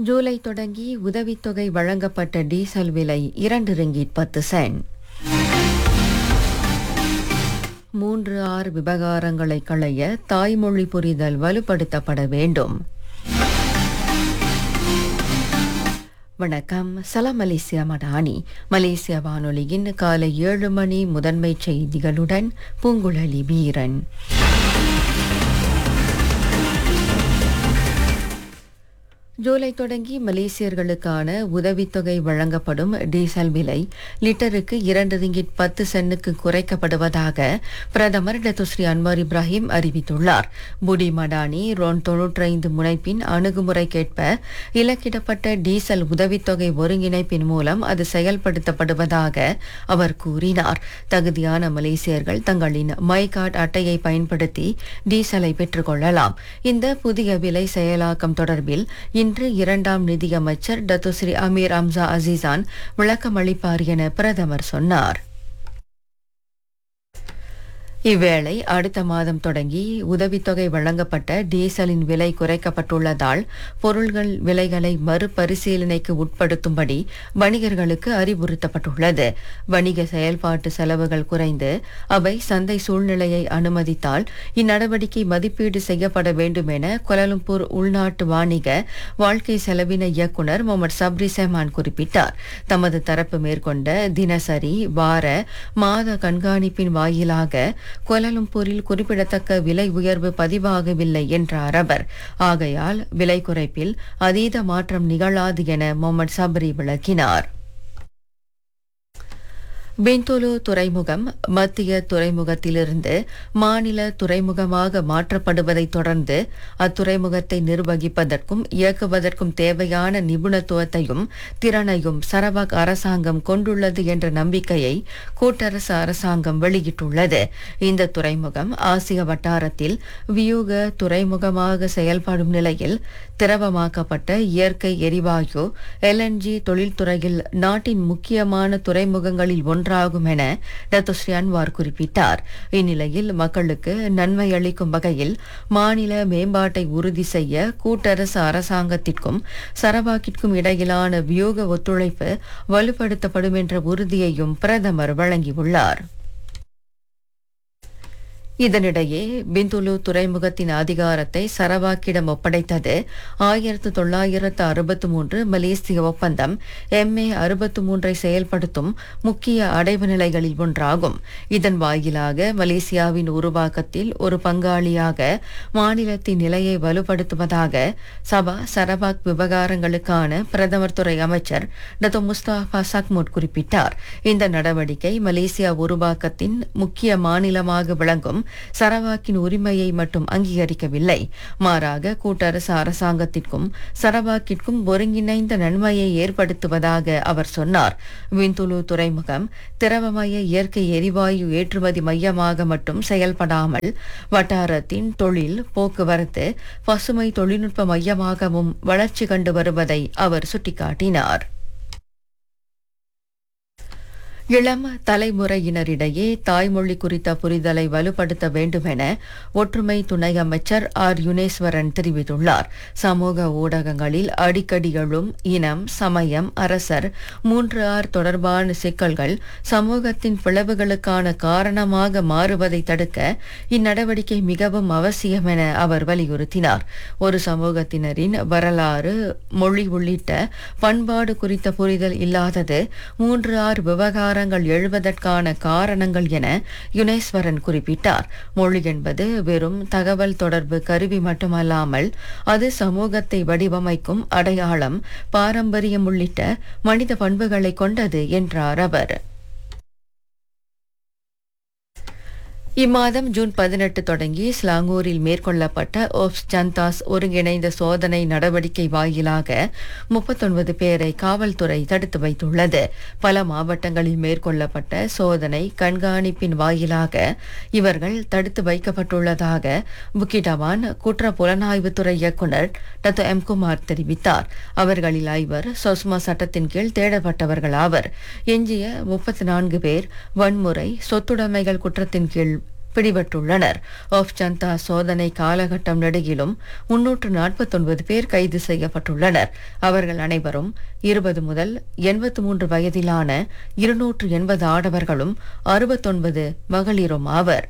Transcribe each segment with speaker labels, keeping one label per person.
Speaker 1: ஜூலை தொடங்கி உதவித்தொகை வழங்கப்பட்ட டீசல் விலை இரண்டு ரிங்கிட் பத்து சென்ட் மூன்று ஆறு விவகாரங்களை களைய தாய்மொழி புரிதல் வலுப்படுத்தப்பட வேண்டும் வணக்கம் சலாம் மலேசியா மடானி மலேசிய வானொலியின் காலை ஏழு மணி முதன்மை செய்திகளுடன் பூங்குழலி வீரன் ஜூலை தொடங்கி மலேசியர்களுக்கான உதவித்தொகை வழங்கப்படும் டீசல் விலை லிட்டருக்கு இரண்டு ரிங்கிட் பத்து சென்னுக்கு குறைக்கப்படுவதாக பிரதமர் டத்துஸ்ரீ அன்வார் இப்ராஹிம் அறிவித்துள்ளார் புடி மடானி ரோன் தொன்னூற்றைந்து முனைப்பின் அணுகுமுறைக்கேற்ப இலக்கிடப்பட்ட டீசல் உதவித்தொகை ஒருங்கிணைப்பின் மூலம் அது செயல்படுத்தப்படுவதாக அவர் கூறினார் தகுதியான மலேசியர்கள் தங்களின் மை கார்டு அட்டையை பயன்படுத்தி டீசலை பெற்றுக்கொள்ளலாம் இந்த புதிய விலை செயலாக்கம் தொடர்பில் இன்று இரண்டாம் நிதியமைச்சர் டத்துஸ்ரீ அமீர் அம்சா அசீசான் விளக்கமளிப்பார் என பிரதமர் சொன்னார் இவ்வேளை அடுத்த மாதம் தொடங்கி உதவித்தொகை வழங்கப்பட்ட டீசலின் விலை குறைக்கப்பட்டுள்ளதால் பொருள்கள் விலைகளை மறுபரிசீலனைக்கு உட்படுத்தும்படி வணிகர்களுக்கு அறிவுறுத்தப்பட்டுள்ளது வணிக செயல்பாட்டு செலவுகள் குறைந்து அவை சந்தை சூழ்நிலையை அனுமதித்தால் இந்நடவடிக்கை மதிப்பீடு செய்யப்பட வேண்டும் என கொலலும்பூர் உள்நாட்டு வாணிக வாழ்க்கை செலவின இயக்குநர் முகமது சப்ரி செஹ்மான் குறிப்பிட்டார் தமது தரப்பு மேற்கொண்ட தினசரி வார மாத கண்காணிப்பின் வாயிலாக கோலாலம்பூரில் குறிப்பிடத்தக்க விலை உயர்வு பதிவாகவில்லை என்றார் அவர் ஆகையால் விலை குறைப்பில் அதீத மாற்றம் நிகழாது என முகமது சபரி விளக்கினார் பெந்தோலு துறைமுகம் மத்திய துறைமுகத்திலிருந்து மாநில துறைமுகமாக மாற்றப்படுவதைத் தொடர்ந்து அத்துறைமுகத்தை நிர்வகிப்பதற்கும் இயக்குவதற்கும் தேவையான நிபுணத்துவத்தையும் திறனையும் சரவாக் அரசாங்கம் கொண்டுள்ளது என்ற நம்பிக்கையை கூட்டரசு அரசாங்கம் வெளியிட்டுள்ளது இந்த துறைமுகம் ஆசிய வட்டாரத்தில் வியூக துறைமுகமாக செயல்படும் நிலையில் திரவமாக்கப்பட்ட இயற்கை எரிவாயு எல்என்ஜி தொழில்துறையில் நாட்டின் முக்கியமான துறைமுகங்களில் ஒன்றாகும் என டத்துஸ்ரீ அன்வார் குறிப்பிட்டார் இந்நிலையில் மக்களுக்கு நன்மை அளிக்கும் வகையில் மாநில மேம்பாட்டை உறுதி செய்ய கூட்டரசு அரசாங்கத்திற்கும் சரவாக்கிற்கும் இடையிலான வியூக ஒத்துழைப்பு வலுப்படுத்தப்படும் என்ற உறுதியையும் பிரதமர் வழங்கியுள்ளார் இதனிடையே பிந்துலு துறைமுகத்தின் அதிகாரத்தை சரவாக்கிடம் ஒப்படைத்தது ஆயிரத்து தொள்ளாயிரத்து அறுபத்து மூன்று மலேசிய ஒப்பந்தம் எம்ஏ அறுபத்து மூன்றை செயல்படுத்தும் முக்கிய அடைவு நிலைகளில் ஒன்றாகும் இதன் வாயிலாக மலேசியாவின் உருவாக்கத்தில் ஒரு பங்காளியாக மாநிலத்தின் நிலையை வலுப்படுத்துவதாக சபா சரவாக் விவகாரங்களுக்கான பிரதமர் துறை அமைச்சர் டத்தோ முஸ்தாஃபா சக்முட் குறிப்பிட்டார் இந்த நடவடிக்கை மலேசியா உருவாக்கத்தின் முக்கிய மாநிலமாக விளங்கும் சரவாக்கின் உரிமையை மட்டும் அங்கீகரிக்கவில்லை மாறாக கூட்டரசு அரசாங்கத்திற்கும் சரவாக்கிற்கும் ஒருங்கிணைந்த நன்மையை ஏற்படுத்துவதாக அவர் சொன்னார் விந்துலு துறைமுகம் திரவமய இயற்கை எரிவாயு ஏற்றுமதி மையமாக மட்டும் செயல்படாமல் வட்டாரத்தின் தொழில் போக்குவரத்து பசுமை தொழில்நுட்ப மையமாகவும் வளர்ச்சி கண்டு வருவதை அவர் சுட்டிக்காட்டினார் இளம் தலைமுறையினரிடையே தாய்மொழி குறித்த புரிதலை வலுப்படுத்த வேண்டும் என ஒற்றுமை துணை அமைச்சர் ஆர் யுனேஸ்வரன் தெரிவித்துள்ளார் சமூக ஊடகங்களில் அடிக்கடி எழும் இனம் சமயம் அரசர் மூன்று ஆர் தொடர்பான சிக்கல்கள் சமூகத்தின் பிளவுகளுக்கான காரணமாக மாறுவதை தடுக்க இந்நடவடிக்கை மிகவும் அவசியம் என அவர் வலியுறுத்தினார் ஒரு சமூகத்தினரின் வரலாறு மொழி உள்ளிட்ட பண்பாடு குறித்த புரிதல் இல்லாதது மூன்று ஆறு விவகார விவகாரங்கள் எழுவதற்கான காரணங்கள் என யுனேஸ்வரன் குறிப்பிட்டார் மொழி என்பது வெறும் தகவல் தொடர்பு கருவி மட்டுமல்லாமல் அது சமூகத்தை வடிவமைக்கும் அடையாளம் பாரம்பரியம் உள்ளிட்ட மனித பண்புகளை கொண்டது என்றார் அவர் இம்மாதம் ஜூன் பதினெட்டு தொடங்கி ஸ்லாங்கூரில் மேற்கொள்ளப்பட்ட ஓப்ஸ் ஜந்தாஸ் ஒருங்கிணைந்த சோதனை நடவடிக்கை வாயிலாக முப்பத்தொன்பது பேரை காவல்துறை தடுத்து வைத்துள்ளது பல மாவட்டங்களில் மேற்கொள்ளப்பட்ட சோதனை கண்காணிப்பின் வாயிலாக இவர்கள் தடுத்து வைக்கப்பட்டுள்ளதாக புக்கிடவான் குற்ற புலனாய்வுத்துறை இயக்குநர் டத்து எம் குமார் தெரிவித்தார் அவர்களில் ஐவர் சொஸ்மா சட்டத்தின் கீழ் தேடப்பட்டவர்கள் ஆவர் எஞ்சிய முப்பத்தி நான்கு பேர் வன்முறை சொத்துடைமைகள் குற்றத்தின் கீழ் பிடிபட்டுள்ளனர் ஆஃப் ஜனதா சோதனை காலகட்டம் நெடுகிலும் முன்னூற்று நாற்பத்தொன்பது பேர் கைது செய்யப்பட்டுள்ளனர் அவர்கள் அனைவரும் இருபது முதல் எண்பத்து மூன்று வயதிலான இருநூற்று எண்பது ஆடவர்களும் அறுபத்தொன்பது மகளிரும் ஆவர்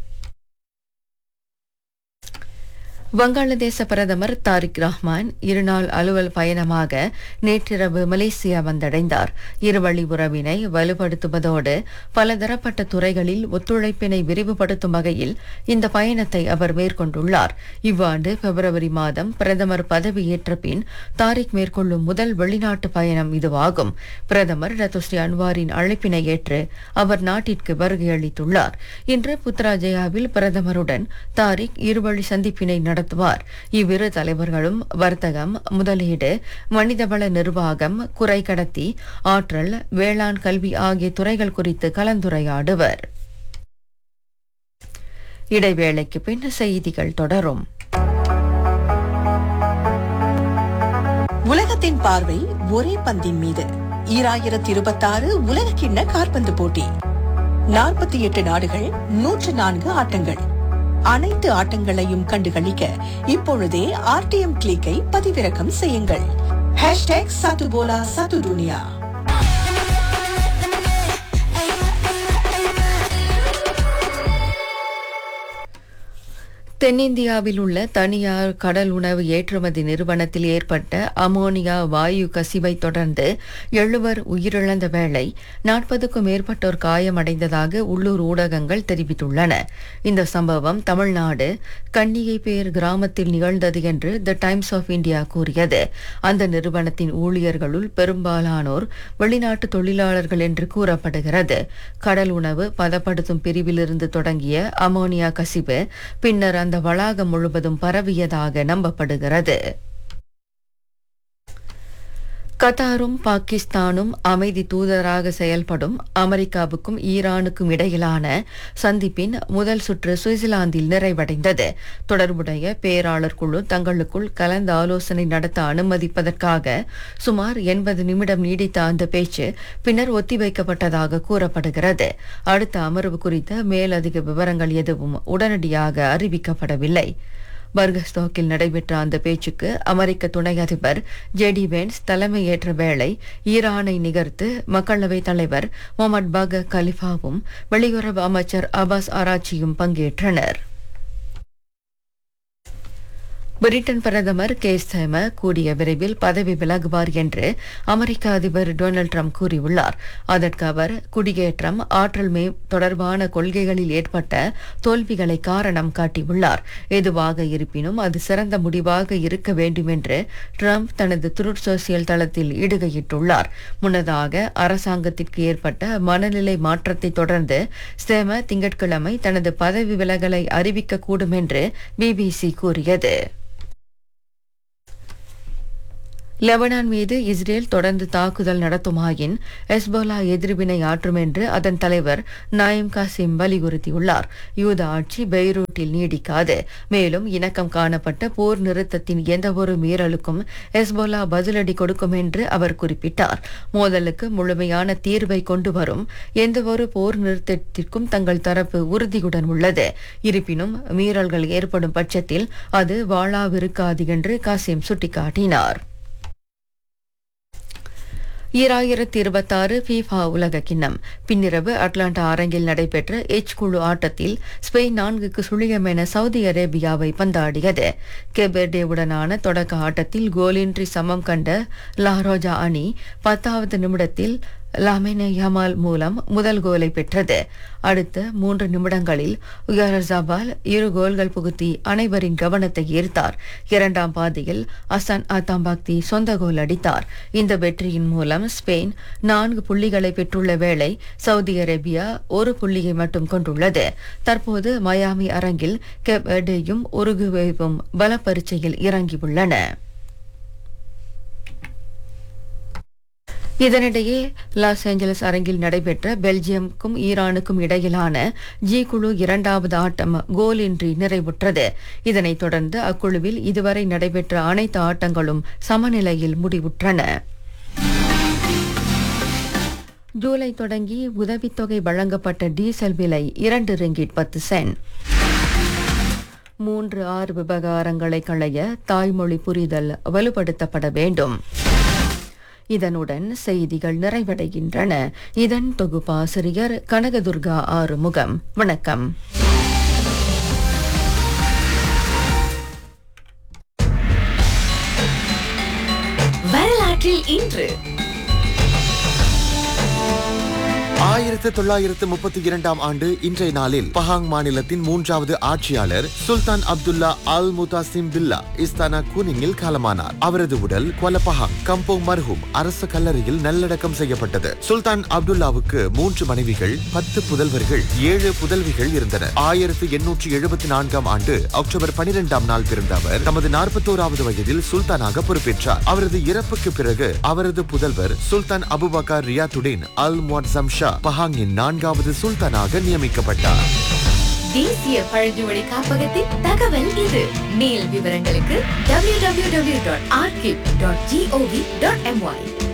Speaker 1: வங்காளதேச பிரதமர் தாரிக் ரஹ்மான் இருநாள் அலுவல் பயணமாக நேற்றிரவு மலேசியா வந்தடைந்தார் இருவழி உறவினை வலுப்படுத்துவதோடு பலதரப்பட்ட துறைகளில் ஒத்துழைப்பினை விரிவுபடுத்தும் வகையில் இந்த பயணத்தை அவர் மேற்கொண்டுள்ளார் இவ்வாண்டு பிப்ரவரி மாதம் பிரதமர் பதவியேற்ற பின் தாரிக் மேற்கொள்ளும் முதல் வெளிநாட்டு பயணம் இதுவாகும் பிரதமர் ரத்துஸ்ரீ அன்வாரின் அழைப்பினை ஏற்று அவர் நாட்டிற்கு வருகையளித்துள்ளார் இன்று புத்ராஜயாவில் பிரதமருடன் தாரிக் இருவழி சந்திப்பினை நடத்துவார் இவ்விரு தலைவர்களும் வர்த்தகம் முதலீடு மனிதவள நிர்வாகம் குறை கடத்தி ஆற்றல் வேளாண் கல்வி ஆகிய துறைகள் குறித்து கலந்துரையாடுவர் இடைவேளைக்கு பின் செய்திகள் தொடரும்
Speaker 2: உலகத்தின் பார்வை ஒரே பந்தின் மீது ஈராயிரத்தி இருபத்தாறு உலக கிண்ண காற்பந்து போட்டி நாற்பத்தி எட்டு நாடுகள் நூற்று நான்கு ஆட்டங்கள் அனைத்து ஆட்டங்களையும் கண்டுகளிக்க இப்பொழுதே ஆர்டிஎம் கிளிக்கை பதிவிறக்கம் செய்யுங்கள் ஹேஷ்டேக் சத்துபோலா சத்து துனியா
Speaker 1: தென்னிந்தியாவில் உள்ள தனியார் கடல் உணவு ஏற்றுமதி நிறுவனத்தில் ஏற்பட்ட அமோனியா வாயு கசிவை தொடர்ந்து எழுவர் உயிரிழந்த வேளை நாற்பதுக்கும் மேற்பட்டோர் காயமடைந்ததாக உள்ளூர் ஊடகங்கள் தெரிவித்துள்ளன இந்த சம்பவம் தமிழ்நாடு கன்னிகைப்பேர் கிராமத்தில் நிகழ்ந்தது என்று த டைம்ஸ் ஆஃப் இந்தியா கூறியது அந்த நிறுவனத்தின் ஊழியர்களுள் பெரும்பாலானோர் வெளிநாட்டு தொழிலாளர்கள் என்று கூறப்படுகிறது கடல் உணவு பதப்படுத்தும் பிரிவிலிருந்து தொடங்கிய அமோனியா கசிவு பின்னர் அந்த வளாகம் முழுவதும் பரவியதாக நம்பப்படுகிறது கத்தாரும் பாகிஸ்தானும் அமைதி தூதராக செயல்படும் அமெரிக்காவுக்கும் ஈரானுக்கும் இடையிலான சந்திப்பின் முதல் சுற்று சுவிட்சர்லாந்தில் நிறைவடைந்தது தொடர்புடைய பேராளர் குழு தங்களுக்குள் கலந்து ஆலோசனை நடத்த அனுமதிப்பதற்காக சுமார் எண்பது நிமிடம் நீடித்த அந்த பேச்சு பின்னர் ஒத்திவைக்கப்பட்டதாக கூறப்படுகிறது அடுத்த அமர்வு குறித்த மேலதிக விவரங்கள் எதுவும் உடனடியாக அறிவிக்கப்படவில்லை பர்கஸ்தோக்கில் நடைபெற்ற அந்த பேச்சுக்கு அமெரிக்க துணை அதிபர் ஜேடி வென்ஸ் தலைமையேற்ற வேளை ஈரானை நிகர்த்து மக்களவைத் தலைவர் முகமது பக கலிஃபாவும் வெளியுறவு அமைச்சர் அபாஸ் ஆராச்சியும் பங்கேற்றனர் பிரிட்டன் பிரதமர் கேஸ் ஸ்டைம கூடிய விரைவில் பதவி விலகுவார் என்று அமெரிக்க அதிபர் டொனால்ட் ட்ரம்ப் கூறியுள்ளார் அதற்கு அவர் குடியேற்றம் ஆற்றல் மே தொடர்பான கொள்கைகளில் ஏற்பட்ட தோல்விகளை காரணம் காட்டியுள்ளார் எதுவாக இருப்பினும் அது சிறந்த முடிவாக இருக்க வேண்டும் என்று ட்ரம்ப் தனது த்ரூட் சோசியல் தளத்தில் இடுகையிட்டுள்ளார் முன்னதாக அரசாங்கத்திற்கு ஏற்பட்ட மனநிலை மாற்றத்தை தொடர்ந்து ஸ்டேம திங்கட்கிழமை தனது பதவி விலகலை அறிவிக்கக்கூடும் என்று பிபிசி கூறியது லெபனான் மீது இஸ்ரேல் தொடர்ந்து தாக்குதல் நடத்துமாயின் எஸ்போலா எதிர்வினை ஆற்றும் என்று அதன் தலைவர் நாயிம் காசிம் வலியுறுத்தியுள்ளார் யூத ஆட்சி பெய்ரூட்டில் நீடிக்காது மேலும் இணக்கம் காணப்பட்ட போர் நிறுத்தத்தின் எந்தவொரு மீறலுக்கும் எஸ்போலா பதிலடி கொடுக்கும் என்று அவர் குறிப்பிட்டார் மோதலுக்கு முழுமையான தீர்வை கொண்டு வரும் எந்தவொரு போர் நிறுத்தத்திற்கும் தங்கள் தரப்பு உறுதியுடன் உள்ளது இருப்பினும் மீறல்கள் ஏற்படும் பட்சத்தில் அது வாழாவிருக்காது என்று காசிம் சுட்டிக்காட்டினார் ஈராயிரத்தி இருபத்தாறு ஃபீஃபா உலக கிண்ணம் பின்னிரவு அட்லாண்டா அரங்கில் நடைபெற்ற எச் குழு ஆட்டத்தில் ஸ்பெயின் நான்குக்கு சுழியம் என சவுதி அரேபியாவை பந்தாடியது கெபெர்டேவுடனான தொடக்க ஆட்டத்தில் கோலின்றி சமம் கண்ட லாரோஜா அணி பத்தாவது நிமிடத்தில் லாமினே யமால் மூலம் முதல் கோலை பெற்றது அடுத்த மூன்று நிமிடங்களில் உயரசாபால் இரு கோல்கள் புகுத்தி அனைவரின் கவனத்தை ஈர்த்தார் இரண்டாம் பாதியில் அசன் அத்தாம்பாக்தி சொந்த கோல் அடித்தார் இந்த வெற்றியின் மூலம் ஸ்பெயின் நான்கு புள்ளிகளை பெற்றுள்ள வேளை சவுதி அரேபியா ஒரு புள்ளியை மட்டும் கொண்டுள்ளது தற்போது மயாமி அரங்கில் கெபெர்டேயும் உருகுவேவும் பல பரீட்சையில் இறங்கியுள்ளன இதனிடையே லாஸ் ஏஞ்சலஸ் அரங்கில் நடைபெற்ற பெல்ஜியமுக்கும் ஈரானுக்கும் இடையிலான ஜி குழு இரண்டாவது ஆட்டம் கோலின்றி நிறைவுற்றது இதனைத் தொடர்ந்து அக்குழுவில் இதுவரை நடைபெற்ற அனைத்து ஆட்டங்களும் சமநிலையில் முடிவுற்றன ஜூலை தொடங்கி உதவித்தொகை வழங்கப்பட்ட டீசல் விலை இரண்டு ரிங்கிட் பத்து சென்ட் மூன்று ஆறு விவகாரங்களை களைய தாய்மொழி புரிதல் வலுப்படுத்தப்பட வேண்டும் இதனுடன் செய்திகள் நிறைவடைகின்றன இதன் தொகுப்பாசிரியர் கனகதுர்கா ஆறுமுகம் வணக்கம்
Speaker 3: வரலாற்றில் இன்று
Speaker 4: ஆயிரத்து தொள்ளாயிரத்து முப்பத்தி இரண்டாம் ஆண்டு இன்றைய நாளில் பஹாங் மாநிலத்தின் மூன்றாவது ஆட்சியாளர் சுல்தான் அப்துல்லா அல் முதாசிம் பில்லா இஸ்தானா கூனிங்கில் காலமானார் அவரது உடல் கொலபஹாங் கம்போங் மர்ஹூம் அரசு கல்லறையில் நல்லடக்கம் செய்யப்பட்டது சுல்தான் அப்துல்லாவுக்கு மூன்று மனைவிகள் பத்து புதல்வர்கள் ஏழு புதல்விகள் இருந்தனர் ஆயிரத்து எண்ணூற்று எழுபத்தி நான்காம் ஆண்டு அக்டோபர் பனிரெண்டாம் நாள் பிறந்த அவர் தமது நாற்பத்தோராவது வயதில் சுல்தானாக பொறுப்பேற்றார் அவரது இறப்புக்கு பிறகு அவரது புதல்வர் சுல்தான் அபுபக்கர் ரியாத்துடின் அல் முஅzzam ஷா பஹாங்கின் நான்காவது சுல்தானாக நியமிக்கப்பட்டார்
Speaker 3: தேசிய பழங்குமொழி காப்பகத்தின் தகவல் இது மேல் விவரங்களுக்கு www.archive.gov.my